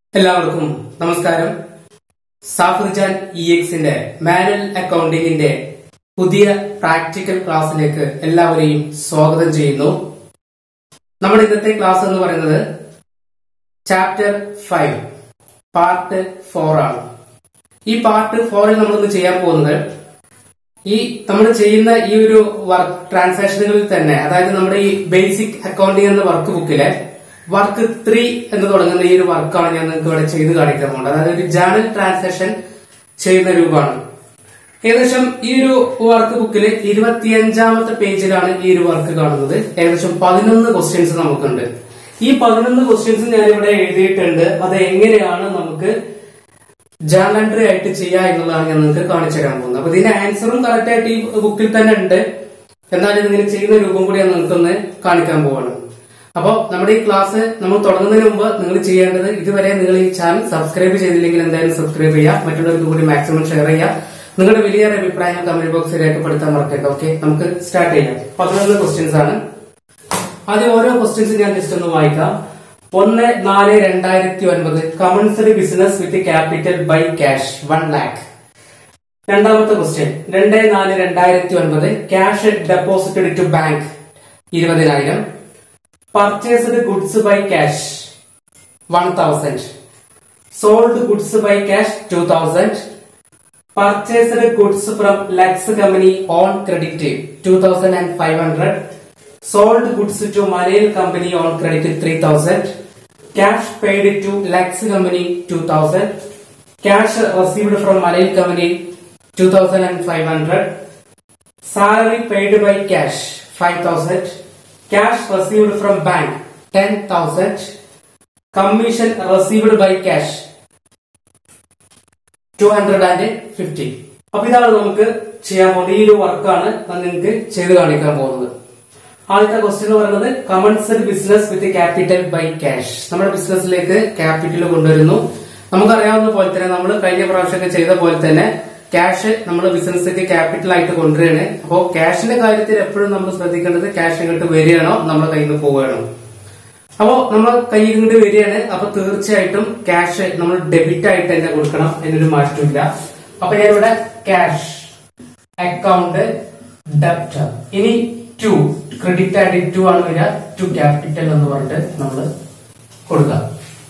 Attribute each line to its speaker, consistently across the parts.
Speaker 1: എല്ലാവർക്കും നമസ്കാരം സാഫിർജാൻ ഇ എക്സിന്റെ മാനുവൽ അക്കൗണ്ടിംഗിന്റെ പുതിയ പ്രാക്ടിക്കൽ ക്ലാസ്സിലേക്ക് എല്ലാവരെയും സ്വാഗതം ചെയ്യുന്നു നമ്മുടെ ഇന്നത്തെ ക്ലാസ് എന്ന് പറയുന്നത് ചാപ്റ്റർ ഫൈവ് പാർട്ട് ഫോർ ആണ് ഈ പാർട്ട് ഫോറിൽ നമ്മളിന്ന് ചെയ്യാൻ പോകുന്നത് ഈ നമ്മൾ ചെയ്യുന്ന ഈ ഒരു വർക്ക് ട്രാൻസാക്ഷനുകളിൽ തന്നെ അതായത് നമ്മുടെ ഈ ബേസിക് അക്കൗണ്ടിംഗ് എന്ന വർക്ക് ബുക്കിലെ വർക്ക് ത്രീ എന്ന് തുടങ്ങുന്ന ഈ ഒരു വർക്കാണ് ഞാൻ നിങ്ങൾക്ക് ഇവിടെ ചെയ്ത് കാണിക്കാൻ പോകുന്നത് അതായത് ഒരു ജേണൽ ട്രാൻസാക്ഷൻ ചെയ്യുന്ന രൂപമാണ് ഏകദേശം ഈ ഒരു വർക്ക് ബുക്കിൽ ഇരുപത്തിയഞ്ചാമത്തെ പേജിലാണ് ഈ ഒരു വർക്ക് കാണുന്നത് ഏകദേശം പതിനൊന്ന് ക്വസ്റ്റ്യൻസ് നമുക്കുണ്ട് ഈ പതിനൊന്ന് ക്വസ്റ്റ്യൻസ് ഞാൻ ഇവിടെ എഴുതിയിട്ടുണ്ട് അത് എങ്ങനെയാണ് നമുക്ക് ജേണൽ എൻട്രി ആയിട്ട് ചെയ്യുക എന്നുള്ളതാണ് ഞാൻ നിങ്ങൾക്ക് കാണിച്ചു തരാൻ പോകുന്നത് അപ്പൊ ഇതിന്റെ ആൻസറും കറക്റ്റ് ആയിട്ട് ഈ ബുക്കിൽ തന്നെ ഉണ്ട് എന്നാലും ഇതിങ്ങനെ ചെയ്യുന്ന രൂപം കൂടി ഞാൻ നിങ്ങൾക്കൊന്ന് കാണിക്കാൻ പോവാണ് അപ്പോൾ നമ്മുടെ ഈ ക്ലാസ് നമ്മൾ തുടങ്ങുന്നതിന് മുമ്പ് നിങ്ങൾ ചെയ്യേണ്ടത് ഇതുവരെ നിങ്ങൾ ഈ ചാനൽ സബ്സ്ക്രൈബ് ചെയ്തില്ലെങ്കിൽ എന്തായാലും സബ്സ്ക്രൈബ് ചെയ്യുക മറ്റുള്ളവർക്ക് കൂടി മാക്സിമം ഷെയർ ചെയ്യുക നിങ്ങളുടെ വലിയ അഭിപ്രായം കമന്റ് ബോക്സിൽ രേഖപ്പെടുത്താൻ മറക്കരുത് ഓക്കെ നമുക്ക് സ്റ്റാർട്ട് ചെയ്യാം പതിനൊന്ന് ക്വസ്റ്റ്യൻസ് ആണ് ആദ്യം ഓരോ ക്വസ്റ്റ്യൻസ് ഞാൻ ജസ്റ്റ് ഒന്ന് വായിക്കാം ഒന്ന് നാല് രണ്ടായിരത്തി ഒൻപത് commenced business with capital by cash one lakh രണ്ടാമത്തെ ക്വസ്റ്റ്യൻ രണ്ട് നാല് രണ്ടായിരത്തി ഒൻപത് ക്യാഷ് ഡെപ്പോസിറ്റഡ് ടു ബാങ്ക് ഇരുപതിനായിരം purchased goods by cash one thousand sold goods by cash two thousand purchased goods from Lux company on credit two thousand and five hundred sold goods to മലയൽ company on credit three thousand cash paid to Lux company two thousand cash received from Malayal company two thousand and five hundred salary paid by cash five thousand cash received from bank ten thousand commission received by cash two hundred and fifty അപ്പൊ ഇതാണ് നമുക്ക് ചെയ്യാൻ പോകുന്നത് ഈ ഒരു വർക്കാണ് ഞാൻ നിങ്ങൾക്ക് ചെയ്ത് കാണിക്കാൻ പോകുന്നത് ആദ്യത്തെ ക്വസ്റ്റ്യൻ എന്ന് പറയുന്നത് commenced business with capital by cash നമ്മുടെ ബിസിനസ്സിലേക്ക് ക്യാപിറ്റൽ കൊണ്ടുവരുന്നു നമുക്കറിയാവുന്ന പോലെ തന്നെ നമ്മൾ കഴിഞ്ഞ പ്രാവശ്യമൊക്കെ ചെയ്ത പോലെ തന്നെ ക്യാഷ് നമ്മൾ ബിസിനസ്സിലേക്ക് ക്യാപിറ്റൽ ആയിട്ട് കൊണ്ടുവരികയാണ് അപ്പോൾ ക്യാഷിന്റെ കാര്യത്തിൽ എപ്പോഴും നമ്മൾ ശ്രദ്ധിക്കേണ്ടത് ക്യാഷ് ഇങ്ങോട്ട് വരികയാണോ നമ്മുടെ കയ്യിൽ നിന്ന് പോവുകയാണോ അപ്പോ നമ്മൾ കയ്യിൽ ഇങ്ങോട്ട് വരികയാണ് അപ്പൊ തീർച്ചയായിട്ടും ക്യാഷ് നമ്മൾ ഡെബിറ്റ് ആയിട്ട് തന്നെ കൊടുക്കണം എന്നൊരു മാറ്റമില്ല അപ്പൊ ഞാൻ ഇവിടെ ക്യാഷ് അക്കൗണ്ട് ഡെപ്റ്റ് ഇനി ടു ക്രെഡിറ്റ് ആയിട്ട് ടു ആണ് വരിക ടു ക്യാപിറ്റൽ എന്ന് പറഞ്ഞിട്ട് നമ്മൾ കൊടുക്കാം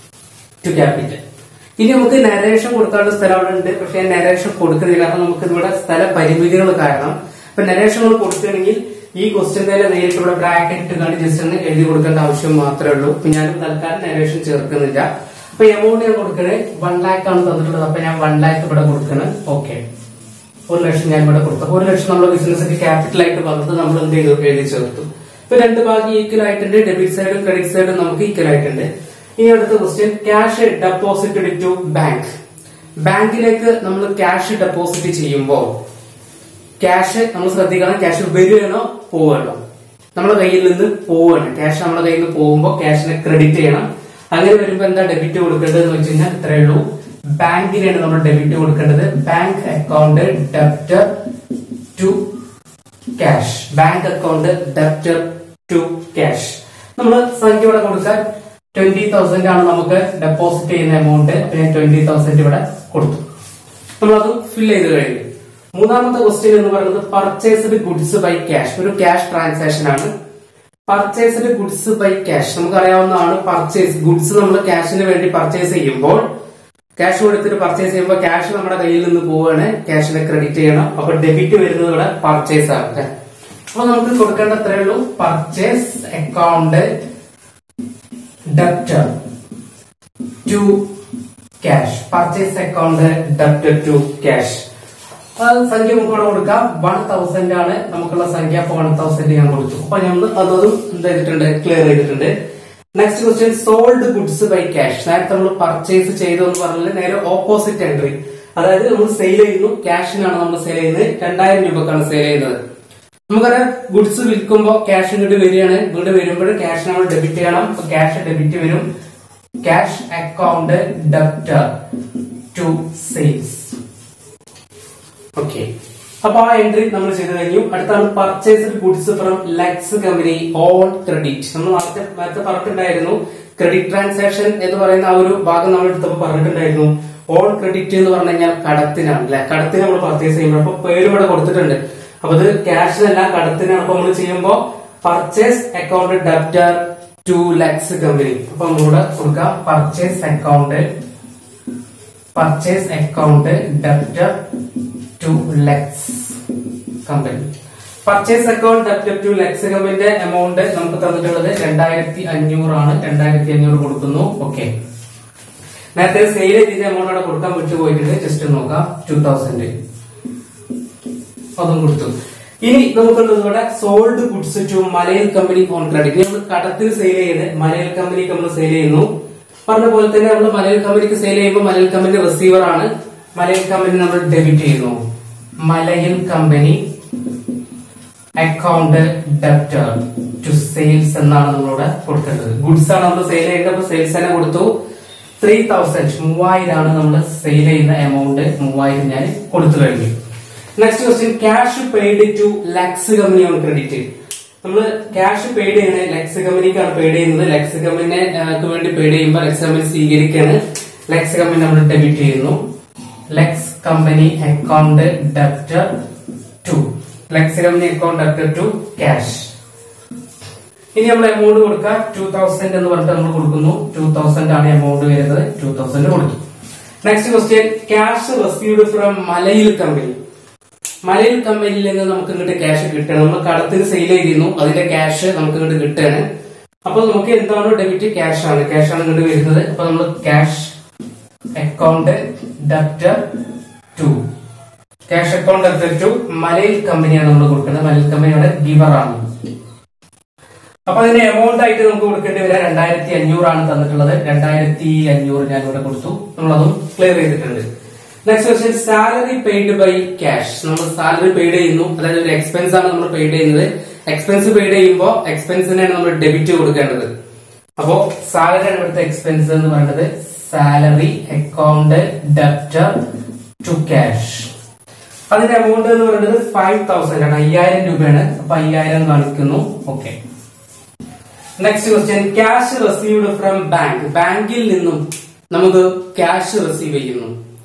Speaker 1: ടു ക്യാപിറ്റൽ ഇനി നമുക്ക് നരേഷൻ കൊടുക്കാനുള്ള സ്ഥലം അവിടെ ഉണ്ട് പക്ഷെ ഞാൻ നരേഷൻ കൊടുക്കുന്നില്ല കാരണം നമുക്ക് ഇവിടെ സ്ഥല പരിമിതികൾ കാരണം അപ്പൊ നരേഷൻ നമ്മൾ കൊടുക്കുകയാണെങ്കിൽ ഈ ക്വസ്റ്റ്യൻ തന്നെ നേരിട്ട് ഇവിടെ ബ്രാക്കറ്റ് ഇട്ട് കണ്ട് ജസ്റ്റ് ഒന്ന് എഴുതി കൊടുക്കേണ്ട ആവശ്യം മാത്രമേ ഉള്ളൂ അപ്പൊ ഞാൻ തൽക്കാലം നരേഷൻ ചേർക്കുന്നില്ല അപ്പൊ എമൗണ്ട് ഞാൻ കൊടുക്കണേ വൺ ലാക്ക് ആണ് തന്നിട്ടുള്ളത് അപ്പൊ ഞാൻ വൺ ലാക്ക് ഇവിടെ കൊടുക്കണേ ഓക്കെ ഒരു ലക്ഷം ഞാൻ ഇവിടെ കൊടുത്തു ഒരു ലക്ഷം നമ്മുടെ ബിസിനസ് ക്യാപിറ്റൽ ആയിട്ട് വന്നത് നമ്മൾ എന്ത് ചെയ്തു എഴുതി ചേർത്തു ഇപ്പൊ രണ്ട് ഭാഗം ഈക്വൽ ആയിട്ടുണ്ട് ഡെബിറ്റ് സൈഡും ക്രെഡിറ്റ് സൈഡും നമുക്ക് ഈക്വൽ ആയിട്ടുണ്ട് ഇനി അടുത്ത question cash deposited to bank ബാങ്കിലേക്ക് നമ്മൾ ക്യാഷ് ഡെപ്പോസിറ്റ് ചെയ്യുമ്പോൾ ക്യാഷ് നമ്മൾ ശ്രദ്ധിക്കണം ക്യാഷ് വരികയാണോ പോവുകയാണോ നമ്മുടെ കയ്യിൽ നിന്ന് പോവുകയാണ് ക്യാഷ് നമ്മുടെ കയ്യിൽ നിന്ന് പോകുമ്പോൾ ക്യാഷിനെ ക്രെഡിറ്റ് ചെയ്യണം അങ്ങനെ വരുമ്പോൾ എന്താ ഡെബിറ്റ് കൊടുക്കേണ്ടത് എന്ന് വെച്ച് കഴിഞ്ഞാൽ ഇത്രയേ ഉള്ളൂ ബാങ്കിനാണ് നമ്മൾ ഡെബിറ്റ് കൊടുക്കേണ്ടത് bank account debtor to cash bank account debtor to cash നമ്മൾ സംഖ്യ ഇവിടെ കൊടുക്കാൻ ട്വന്റി തൗസൻഡ് ആണ് നമുക്ക് ഡെപ്പോസിറ്റ് ചെയ്യുന്ന എമൗണ്ട് അപ്പൊ ഞാൻ ട്വന്റി തൗസൻഡ് ഇവിടെ കൊടുത്തു നമ്മളത് ഫിൽ ചെയ്ത് കഴിഞ്ഞു മൂന്നാമത്തെ ക്വസ്റ്റ്യൻ എന്ന് പറയുന്നത് പർച്ചേസ്ഡ് ഗുഡ്സ് ബൈ ക്യാഷ് ഒരു ക്യാഷ് ട്രാൻസാക്ഷൻ ആണ് പർച്ചേസ്ഡ് ഗുഡ്സ് ബൈ ക്യാഷ് നമുക്കറിയാവുന്നതാണ് പർച്ചേസ് ഗുഡ്സ് നമ്മൾ ക്യാഷിന് വേണ്ടി പർച്ചേസ് ചെയ്യുമ്പോൾ ക്യാഷ് കൊടുത്തിട്ട് പർച്ചേസ് ചെയ്യുമ്പോൾ ക്യാഷ് നമ്മുടെ കയ്യിൽ നിന്ന് പോവുകയാണ് ക്യാഷിനെ ക്രെഡിറ്റ് ചെയ്യണം അപ്പൊ ഡെബിറ്റ് വരുന്നത് ഇവിടെ പർച്ചേസ് ആണ് ല്ലേ? അപ്പൊ നമുക്ക് കൊടുക്കേണ്ട അത്രയേ ഉള്ളൂ purchase account debtor to cash purchase account debtor to cash സംഖ്യ നമുക്ക് ഇവിടെ കൊടുക്കാം വൺ തൗസൻഡ് ആണ് നമുക്കുള്ള സംഖ്യ അപ്പൊ വൺ തൗസൻഡ് ഞാൻ കൊടുത്തു അപ്പൊ ഞാൻ അതും എന്ത് ചെയ്തിട്ടുണ്ട് ക്ലിയർ ചെയ്തിട്ടുണ്ട് next question sold goods by cash നേരത്തെ നമ്മൾ പർച്ചേസ് ചെയ്തു എന്ന് പറഞ്ഞാൽ നേരെ ഓപ്പോസിറ്റ് എൻട്രി അതായത് നമ്മൾ സെയിൽ ചെയ്യുന്നു ക്യാഷിനാണ് നമ്മൾ സെയിൽ ചെയ്യുന്നത് രണ്ടായിരം രൂപക്കാണ് സെയിൽ ചെയ്യുന്നത് നമുക്കറിയാം ഗുഡ്സ് വിൽക്കുമ്പോൾ ക്യാഷ് ഇങ്ങോട്ട് വരികയാണ് ഇങ്ങോട്ട് വരുമ്പോൾ ക്യാഷ് നമ്മൾ ഡെബിറ്റ് ചെയ്യണം അപ്പൊ ക്യാഷ് ഡെബിറ്റ് വരും cash account debtor to sales okay അപ്പൊ ആ എൻട്രി നമ്മൾ ചെയ്ത് കഴിഞ്ഞു അടുത്താണ് purchased goods from Lux company on credit നമ്മൾ നേരത്തെ നേരത്തെ പറഞ്ഞിട്ടുണ്ടായിരുന്നു ക്രെഡിറ്റ് ട്രാൻസാക്ഷൻ എന്ന് പറയുന്ന ആ ഒരു ഭാഗം നമ്മൾ എടുത്തപ്പോൾ പറഞ്ഞിട്ടുണ്ടായിരുന്നു ഓൾ ക്രെഡിറ്റ് എന്ന് പറഞ്ഞു കഴിഞ്ഞാൽ കടത്തിനാണ് അല്ലെ കടത്തിന് നമ്മൾ പർച്ചേസ് ചെയ്യുമ്പോൾ അപ്പൊ പേര് ഇവിടെ കൊടുത്തിട്ടുണ്ട് അപ്പൊ ഇത് ക്യാഷിനല്ല കടത്തിനാണ് അപ്പൊ നമ്മൾ ചെയ്യുമ്പോൾ purchase account debtor to Lex company അപ്പൊ നമ്മളിവിടെ കൊടുക്കാം purchase account purchase account debtor to Lex company purchase account debtor to Lex കമ്പനിന്റെ എമൗണ്ട് നമുക്ക് തന്നിട്ടുള്ളത് രണ്ടായിരത്തി അഞ്ഞൂറാണ് രണ്ടായിരത്തി അഞ്ഞൂറ് കൊടുക്കുന്നു ഓക്കെ നേരത്തെ സെയിൽ ചെയ്ത എമൗണ്ട് അവിടെ കൊടുക്കാൻ വിട്ടു പോയിട്ടുണ്ട് ജസ്റ്റ് നോക്കാം ടൂ തൗസൻഡ് അതും കൊടുത്തു ഇനി നമുക്കുള്ളത് ഇവിടെ sold goods to മലയൽ company on credit നമ്മൾ കടത്തിന് സെയിൽ ചെയ്യുന്നത് മലയൽ കമ്പനിക്ക് നമ്മൾ സെയിൽ ചെയ്യുന്നു പറഞ്ഞ പോലെ തന്നെ നമ്മൾ മലയൽ കമ്പനിക്ക് സെയിൽ ചെയ്യുമ്പോൾ മലയൽ കമ്പനി റിസീവർ ആണ് മലയൽ കമ്പനി നമ്മൾ ഡെബിറ്റ് ചെയ്യുന്നു Malayil company account debtor to sales എന്നാണ് നമ്മളിവിടെ കൊടുക്കേണ്ടത് ഗുഡ്സ് ആണ് നമ്മൾ സെയിൽ ചെയ്യേണ്ടത് അപ്പൊ സെയിൽസ് തന്നെ കൊടുത്തു ത്രീ തൗസൻഡ് മൂവായിരം ആണ് നമ്മൾ സെയിൽ ചെയ്യുന്ന എമൗണ്ട് മൂവായിരം ഞാൻ കൊടുത്തു കഴിഞ്ഞു next question cash paid to Lex company on credit നമ്മൾ ക്യാഷ് പെയ്ഡ് ചെയ്യുന്നത് ലെക്സ് കമ്പനിക്കാണ് പെയ്ഡ് ചെയ്യുന്നത് ലെക്സ് കമ്പനിനെ വേണ്ടി പെയ്ഡ് ചെയ്യുമ്പോൾ ലെക്സ് കമ്പനി സ്വീകരിക്കാണ് ലെക്സ് കമ്പനി നമ്മൾ ഡെബിറ്റ് ചെയ്യുന്നു Lex company account debtor to Lex company account debtor to cash ഇനി നമ്മൾ എമൗണ്ട് കൊടുക്കുക ടൂ തൗസൻഡ് എന്ന് പറഞ്ഞിട്ട് നമ്മൾ കൊടുക്കുന്നു ടൂ തൗസൻഡ് ആണ് എമൗണ്ട് വരുന്നത് ടൂ തൗസൻഡ് കൊടുക്കും next question cash received from Malayil company Malayil കമ്പനിയിൽ നിന്ന് നമുക്ക് ഇങ്ങോട്ട് ക്യാഷ് കിട്ടണം നമ്മൾ കടത്തിന് സെയിൽ ചെയ്തിരുന്നു അതിന്റെ ക്യാഷ് നമുക്ക് ഇങ്ങോട്ട് കിട്ടുകയാണ് അപ്പൊ നമുക്ക് എന്താണോ ഡെബിറ്റ് ക്യാഷ് ആണ് ക്യാഷ് ആണ് ഇങ്ങോട്ട് വരുന്നത് അപ്പൊ നമ്മൾ cash account debtor to cash account debtor to Malayil കമ്പനിയാണ് നമ്മൾ കൊടുക്കുന്നത് മലയിൽ കമ്പനിയുടെ ഗിവർ ആണ് അപ്പൊ അതിന്റെ എമൗണ്ട് ആയിട്ട് നമുക്ക് കൊടുക്കേണ്ടി വരിക രണ്ടായിരത്തി അഞ്ഞൂറാണ് തന്നിട്ടുള്ളത് രണ്ടായിരത്തി അഞ്ഞൂറ് ഞാൻ ഇവിടെ കൊടുത്തു നമ്മളതും ക്ലിയർ ചെയ്തിട്ടുണ്ട് next question salary paid by cash നമ്മൾ സാലറി പെയ്ഡ് ചെയ്യുന്നു അതായത് ഒരു എക്സ്പെൻസ് ആണ് നമ്മൾ പെയ്ഡ് ചെയ്യുന്നത് എക്സ്പെൻസ് പെയ്ഡ് ചെയ്യുമ്പോൾ എക്സ്പെൻസിനാണ് നമ്മൾ ഡെബിറ്റ് കൊടുക്കേണ്ടത് അപ്പോ സാലറി ആണ് ഇവിടുത്തെ എക്സ്പെൻസ് എന്ന് പറയുന്നത് salary account debtor to cash അതിന്റെ എമൗണ്ട് എന്ന് പറയുന്നത് ഫൈവ് തൗസൻഡ് ആണ് അയ്യായിരം രൂപയാണ് അപ്പൊ അയ്യായിരം കാണിക്കുന്നു okay next question cash received from bank ബാങ്കിൽ നിന്നും നമുക്ക് ക്യാഷ് റിസീവ് ചെയ്യുന്നു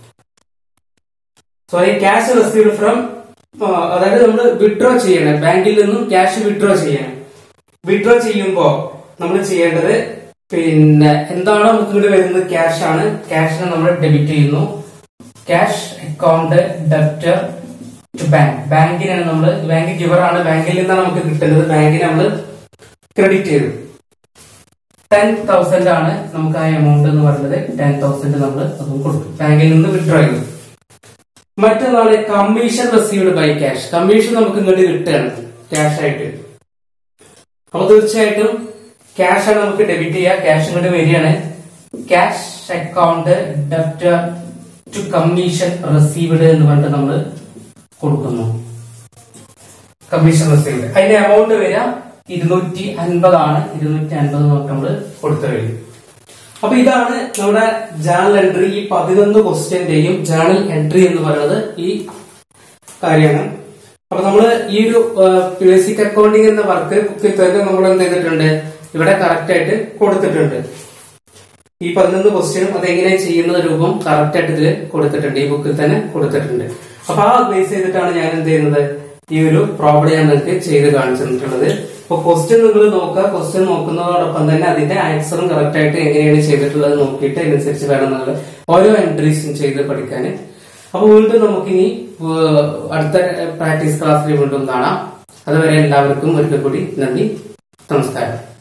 Speaker 1: സോറി ക്യാഷ് റിസീവ്ഡ് ഫ്രം അതായത് നമ്മൾ വിഡ്രോ ചെയ്യണം ബാങ്കിൽ നിന്നും ക്യാഷ് വിഡ്രോ ചെയ്യണം വിഡ്രോ ചെയ്യുമ്പോൾ നമ്മൾ ചെയ്യേണ്ടത് പിന്നെ എന്താണോ നമുക്ക് ഇവിടെ വരുന്നത് ക്യാഷ് ആണ് ക്യാഷിനെ നമ്മൾ ഡെബിറ്റ് ചെയ്യുന്നു cash account debtor to bank ബാങ്കിനാണ് നമ്മൾ ബാങ്ക് ഗിവർ ആണ് ബാങ്കിൽ നിന്നാണ് നമുക്ക് കിട്ടുന്നത് ബാങ്കിന് നമ്മൾ ക്രെഡിറ്റ് ചെയ്തു ടെൻ തൗസൻഡ് ആണ് നമുക്ക് ആ എമൗണ്ട് എന്ന് പറയുന്നത് ടെൻ തൗസൻഡ് നമ്മൾ അതും കൊടുക്കും ബാങ്കിൽ നിന്ന് വിഡ്രോ ചെയ്തു മറ്റൊന്നാണ് commission received by cash commission നമുക്ക് ഇങ്ങോട്ട് കിട്ടുകയാണ് ക്യാഷ് ആയിട്ട് അപ്പൊ തീർച്ചയായിട്ടും ക്യാഷ് ആണ് നമുക്ക് ഡെബിറ്റ് ചെയ്യുക ക്യാഷ് ഇങ്ങോട്ട് വരികയാണ് cash account debtor to commission received എന്ന് പറഞ്ഞിട്ട് നമ്മൾ കൊടുക്കുന്നു കമ്മീഷൻ റിസീവ്ഡ് അതിന്റെ എമൗണ്ട് വരിക ഇരുന്നൂറ്റി അൻപതാണ് ഇരുന്നൂറ്റി അൻപത് നോട്ട് നമ്മൾ കൊടുത്തു കഴിഞ്ഞു അപ്പൊ ഇതാണ് നമ്മുടെ ജേണൽ എൻട്രി ഈ പതിനൊന്ന് ക്വസ്റ്റ്യന്റെയും ജേണൽ എൻട്രി എന്ന് പറയുന്നത് ഈ കാര്യമാണ് അപ്പൊ നമ്മള് ഈ ഒരു ബേസിക് അക്കൗണ്ടിങ് എന്ന വർക്ക് ബുക്കിൽ തന്നെ നമ്മൾ എന്ത് ചെയ്തിട്ടുണ്ട് ഇവിടെ കറക്റ്റ് ആയിട്ട് കൊടുത്തിട്ടുണ്ട് ഈ പതിനൊന്ന് ക്വസ്റ്റ്യനും അതെങ്ങനെ ചെയ്യുന്ന രൂപം കറക്റ്റ് ആയിട്ട് ഇതിൽ കൊടുത്തിട്ടുണ്ട് ഈ ബുക്കിൽ തന്നെ കൊടുത്തിട്ടുണ്ട് അപ്പൊ ആ ബേസ് ചെയ്തിട്ടാണ് ഞാൻ എന്ത് ചെയ്യുന്നത് ഈ ഒരു പ്രോബ്ലം ഞാൻ നിങ്ങൾക്ക് ചെയ്ത് കാണിച്ചു തന്നിട്ടുള്ളത് അപ്പൊ ക്വസ്റ്റ്യൻ നിങ്ങൾ നോക്കുക ക്വസ്റ്റ്യൻ നോക്കുന്നതോടൊപ്പം തന്നെ അതിന്റെ ആൻസറും കറക്റ്റ് ആയിട്ട് എങ്ങനെയാണ് ചെയ്തിട്ടുള്ളത് നോക്കിയിട്ട് അതിനനുസരിച്ച് വേണം നിങ്ങൾ ഓരോ എൻട്രീസും ചെയ്ത് പഠിക്കാൻ അപ്പൊ വീണ്ടും നമുക്കിനി ഏഹ്, അടുത്ത പ്രാക്ടീസ് ക്ലാസ്സിൽ വീണ്ടും കാണാം അതുവരെ എല്ലാവർക്കും ഒരിക്കൽ കൂടി നന്ദി നമസ്കാരം